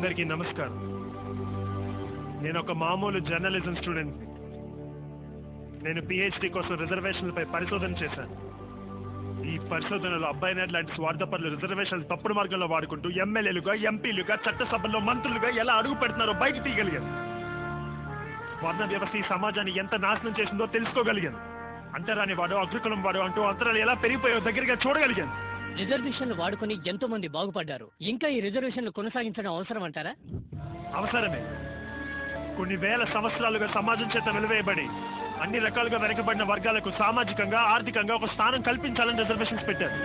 అందరికీ నమస్కారం నేను ఒక మామూలు జర్నలిజం స్టూడెంట్ నేను పిహెచ్డి కోసం రిజర్వేషన్లపై పరిశోధన చేశాను ఈ పరిశోధనలో అబ్బాయి నాయుడు లాంటి స్వార్థపరులు రిజర్వేషన్లు తప్పుడు మార్గంలో వాడుకుంటూ ఎమ్మెల్యేలుగా ఎంపీలుగా చట్టసభల్లో మంత్రులుగా ఎలా అడుగు పెడుతున్నారో బయట తీయగలిగాను వర్ణ వ్యవస్థ ఈ సమాజాన్ని ఎంత నాశనం చేసిందో తెలుసుకోగలిగాను అంటరాని వాడు అగ్రకులం వాడు అంటూ అంతరాలు ఎలా పెరిగిపోయో దగ్గరగా చూడగలిగాను రిజర్వేషన్లు వాడుకొని ఎంతో మంది బాగుపడ్డారు ఇంకా ఈ రిజర్వేషన్లు కొనసాగించడం అవసరం అంటారా అవసరమే కొన్ని వేల సంవత్సరాలుగా సమాజం చేత వెలువేయబడి అన్ని రకాలుగా వెనకబడిన వర్గాలకు సామాజికంగా ఆర్థికంగా ఒక స్థానం కల్పించాలని రిజర్వేషన్స్ పెట్టారు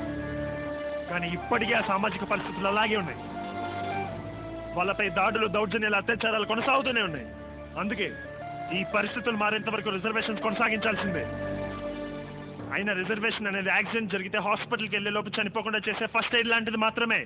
కానీ ఇప్పటికీ ఆ సామాజిక పరిస్థితులు అలాగే ఉన్నాయి వాళ్ళపై దాడులు దౌర్జన్యాలు అత్యాచారాలు కొనసాగుతూనే ఉన్నాయి అందుకే ఈ పరిస్థితులు మారేంత వరకు రిజర్వేషన్స్ కొనసాగించాల్సిందే అయినా రిజర్వేషన్ అనేది యాక్సిడెంట్ జరిగితే హాస్పిటల్కి వెళ్ళే లోపు చనిపోకుండా చేసే ఫస్ట్ ఎయిడ్ లాంటిది మాత్రమే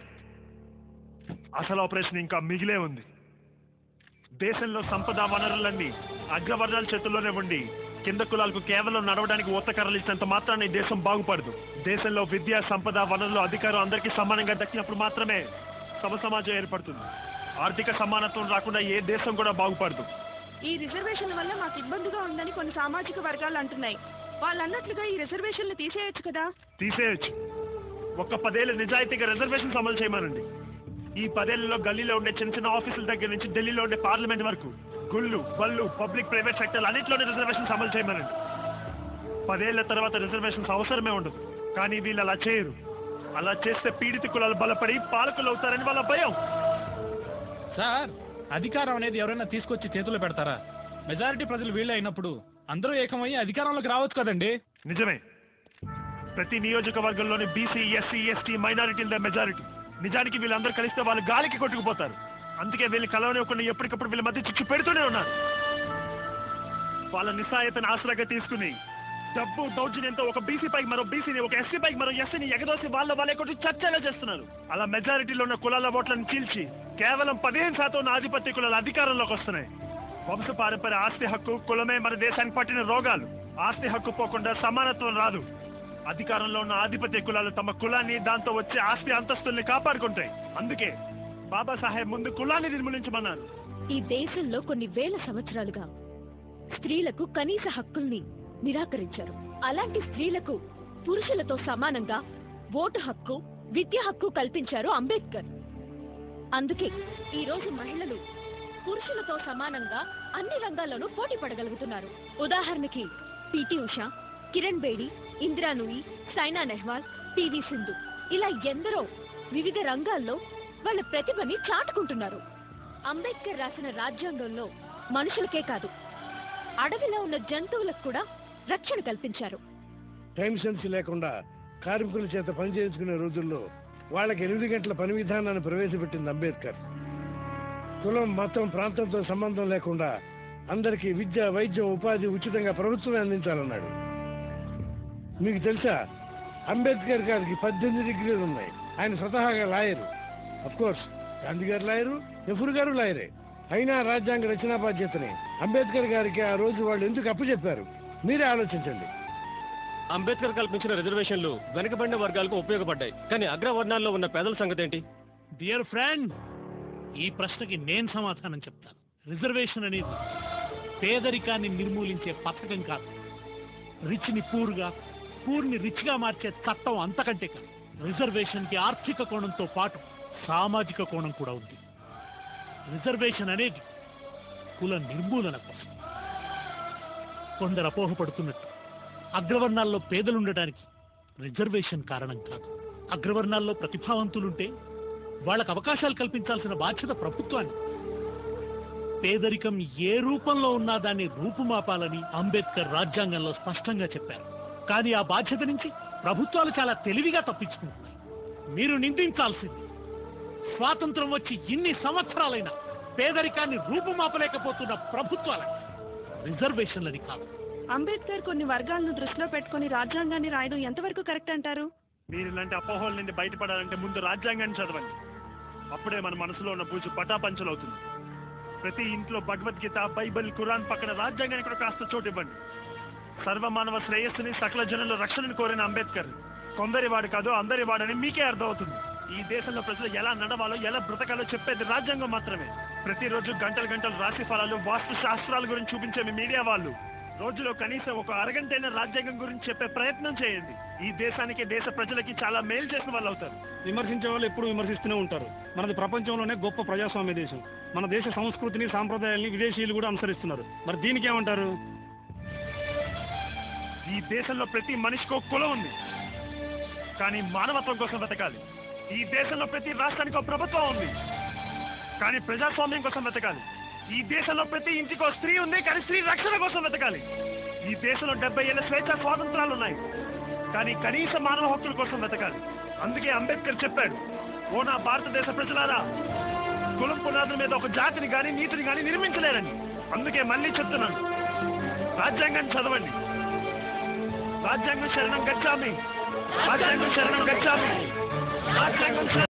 అసలు ఆపరేషన్ ఇంకా మిగిలే ఉంది దేశంలో సంపద వనరులన్నీ అగ్రవర్ణాల చేతుల్లోనే ఉండి కింద కులాలకు కేవలం నడవడానికి ఊతకర్రలు ఇచ్చినంత మాత్రాన్ని ఈ దేశం బాగుపడదు దేశంలో విద్య సంపద వనరులు అధికారం అందరికీ సమానంగా దక్కినప్పుడు మాత్రమే సమ సమాజం ఏర్పడుతుంది ఆర్థిక సమానత్వం రాకుండా ఏ దేశం కూడా బాగుపడదు ఈ రిజర్వేషన్ల వల్ల మాకు ఇబ్బందిగా ఉందని కొన్ని సామాజిక వర్గాలు అంటున్నాయి వాళ్ళు అన్నట్లుగా ఈ రిజర్వేషన్లు తీసేయొచ్చు కదా తీసేయొచ్చు ఒక్క పదేళ్ళు నిజాయితీగా రిజర్వేషన్స్ అమలు చేయమనండి ఈ పదేళ్లలో గల్లీలో ఉండే చిన్న చిన్న ఆఫీసుల దగ్గర నుంచి ఢిల్లీలో ఉండే పార్లమెంట్ వరకు గుళ్ళు బళ్ళు పబ్లిక్ ప్రైవేట్ సెక్టర్ అన్నింటిలోనే రిజర్వేషన్స్ అమలు చేయమనండి పదేళ్ల తర్వాత రిజర్వేషన్స్ అవసరమే ఉండదు కానీ వీళ్ళు అలా చేయరు అలా చేస్తే పీడిత కులాలు బలపడి పాలకులు అవుతారని వాళ్ళ భయం సార్ అధికారం అనేది ఎవరైనా తీసుకొచ్చి చేతుల్లో పెడతారా మెజారిటీ ప్రజలు వీళ్ళే అయినప్పుడు అందరూ ఏకమయ్యి అధికారంలోకి రావచ్చు కదండి నిజమే ప్రతి నియోజకవర్గంలోని బీసీ ఎస్సీ ఎస్టీ మైనారిటీల మెజారిటీ నిజానికి వీళ్ళందరూ కలిస్తే వాళ్ళు గాలికి కొట్టుకుపోతారు అందుకే వీళ్ళు కలవనివ్వకుండా ఎప్పటికప్పుడు వీళ్ళ మధ్య చిచ్చు పెడుతూనే ఉన్నారు వాళ్ళ నిస్సాయతను ఆసరాగా తీసుకుని డబ్బు దౌర్జన్యంతో ఒక బీసీ పైకి మరో బీసీని ఒక ఎస్సీ పైకి మరో ఎస్సీని ఎగదోసి వాళ్ళ వాళ్ళే కొట్టి చర్చలా చేస్తున్నారు అలా మెజారిటీలో ఉన్న కులాల ఓట్లను చీల్చి కేవలం పదిహేను శాతం ఉన్న ఆధిపత్య కులాలు అధికారంలోకి వస్తున్నాయి వంశ పారంపర్య ఆస్తి హక్కు కులమే మన దేశానికి పట్టిన రోగాలు ఆస్తి హక్కు పోకుండా సమానత్వం రాదు అధికారంలో ఉన్న ఆధిపత్య కులాలు తమ కులాన్ని దాంతో వచ్చే ఆస్తి అంతస్తుల్ని కాపాడుకుంటాయి అందుకే బాబాసాహెబ్ ముందు కులాన్ని నిర్మూలించమన్నారు ఈ దేశంలో కొన్ని వేల సంవత్సరాలుగా స్త్రీలకు కనీస హక్కుల్ని నిరాకరించారు అలాంటి స్త్రీలకు పురుషులతో సమానంగా ఓటు హక్కు విద్య హక్కు కల్పించారు అంబేద్కర్ అందుకే ఈ రోజు మహిళలు పురుషులతో సమానంగా అన్ని రంగాల్లోనూ పోటీ పడగలుగుతున్నారు ఉదాహరణకి పిటి ఉష కిరణ్ బేడి ఇందిరా నూయి సైనా నెహ్వాల్ పివి సింధు ఇలా ఎందరో వివిధ రంగాల్లో వాళ్ళ ప్రతిభని చాటుకుంటున్నారు అంబేద్కర్ రాసిన రాజ్యాంగంలో మనుషులకే కాదు అడవిలో ఉన్న జంతువులకు కూడా రక్షణ కల్పించారు టైం సెన్స్ లేకుండా కార్మికుల చేత పని చేయించుకునే రోజుల్లో వాళ్ళకి ఎనిమిది గంటల పని విధానాన్ని ప్రవేశపెట్టింది అంబేద్కర్ కులం మతం ప్రాంతంతో సంబంధం లేకుండా అందరికీ విద్య వైద్యం ఉపాధి ఉచితంగా ప్రభుత్వమే అందించాలన్నాడు మీకు తెలుసా అంబేద్కర్ గారికి పద్దెనిమిది డిగ్రీలు ఉన్నాయి ఆయన స్వతహాగా లాయరు అఫ్ కోర్స్ గాంధీ గారు లాయరు నెహ్రూ గారు లాయరే అయినా రాజ్యాంగ రచనా బాధ్యతని అంబేద్కర్ గారికి ఆ రోజు వాళ్ళు ఎందుకు అప్పచెప్పారు మీరే ఆలోచించండి అంబేద్కర్ కల్పించిన రిజర్వేషన్లు వెనుకబడిన వర్గాలకు ఉపయోగపడ్డాయి కానీ అగ్రవర్ణాల్లో ఉన్న పేదల సంగతి ఏంటి డియర్ ఫ్రెండ్ ఈ ప్రశ్నకి నేను సమాధానం చెప్తాను రిజర్వేషన్ అనేది పేదరికాన్ని నిర్మూలించే పథకం కాదు రిచ్ని పూర్గా పూర్ని రిచ్గా మార్చే చట్టం అంతకంటే కాదు రిజర్వేషన్కి ఆర్థిక కోణంతో పాటు సామాజిక కోణం కూడా ఉంది రిజర్వేషన్ అనేది కుల నిర్మూలన కోసం కొందరు అపోహపడుతున్నట్టు అగ్రవర్ణాల్లో పేదలుండటానికి రిజర్వేషన్ కారణం కాదు అగ్రవర్ణాల్లో ప్రతిభావంతులుంటే వాళ్ళకు అవకాశాలు కల్పించాల్సిన బాధ్యత ప్రభుత్వాన్ని పేదరికం ఏ రూపంలో ఉన్నా దాన్ని రూపుమాపాలని అంబేద్కర్ రాజ్యాంగంలో స్పష్టంగా చెప్పారు కానీ ఆ బాధ్యత నుంచి ప్రభుత్వాలు చాలా తెలివిగా తప్పించుకుంటున్నాయి మీరు నిందించాల్సింది స్వాతంత్రం వచ్చి ఇన్ని సంవత్సరాలైనా పేదరికాన్ని రూపుమాపలేకపోతున్న ప్రభుత్వాలని రిజర్వేషన్లని కాదు అంబేద్కర్ కొన్ని వర్గాలను దృష్టిలో పెట్టుకొని రాజ్యాంగాన్ని రాయడం ఎంతవరకు కరెక్ట్ అంటారు మీరు ఇలాంటి అపోహల నుండి బయటపడాలంటే ముందు రాజ్యాంగాన్ని చదవండి అప్పుడే మన మనసులో ఉన్న బూజు పటాపంచలవుతుంది ప్రతి ఇంట్లో భగవద్గీత బైబిల్ ఖురాన్ పక్కన రాజ్యాంగానికి కూడా కాస్త చోటు ఇవ్వండి సర్వమానవ శ్రేయస్సుని సకల జనుల రక్షణను కోరిన అంబేద్కర్ కొందరి వాడు కాదు అందరి వాడని మీకే అర్థమవుతుంది ఈ దేశంలో ప్రజలు ఎలా నడవాలో ఎలా బ్రతకాలో చెప్పేది రాజ్యాంగం మాత్రమే ప్రతిరోజు గంటలు గంటలు రాశి ఫలాలు వాస్తు శాస్త్రాల గురించి చూపించే మీ మీడియా వాళ్ళు రోజులో కనీసం ఒక అరగంటైన రాజ్యాంగం గురించి చెప్పే ప్రయత్నం చేయండి ఈ దేశానికి దేశ ప్రజలకి చాలా మేలు చేసిన వాళ్ళు అవుతారు విమర్శించే వాళ్ళు ఎప్పుడు విమర్శిస్తూనే ఉంటారు మనది ప్రపంచంలోనే గొప్ప ప్రజాస్వామ్య దేశం మన దేశ సంస్కృతిని సాంప్రదాయాల్ని విదేశీయులు కూడా అనుసరిస్తున్నారు మరి దీనికి ఏమంటారు ఈ దేశంలో ప్రతి మనిషికి ఒక కులం ఉంది కానీ మానవత్వం కోసం వెతకాలి ఈ దేశంలో ప్రతి రాష్ట్రానికి ఒక ప్రభుత్వం ఉంది కానీ ప్రజాస్వామ్యం కోసం వెతకాలి ఈ దేశంలో ప్రతి ఇంటికి ఒక స్త్రీ ఉంది కానీ స్త్రీ రక్షణ కోసం వెతకాలి ఈ దేశంలో డెబ్బై ఏళ్ళ స్వేచ్ఛ స్వాతంత్రాలు ఉన్నాయి కానీ కనీస మానవ హక్కుల కోసం వెతకాలి అందుకే అంబేద్కర్ చెప్పాడు ఓ నా భారతదేశ ప్రజలారా కులం పునాదుల మీద ఒక జాతిని కానీ నీతిని కానీ నిర్మించలేరని అందుకే మళ్ళీ చెప్తున్నాను రాజ్యాంగాన్ని చదవండి రాజ్యాంగం శరణం గచ్చామి రాజ్యాంగం శరణం గచ్చామి రాజ్యాంగం శరణం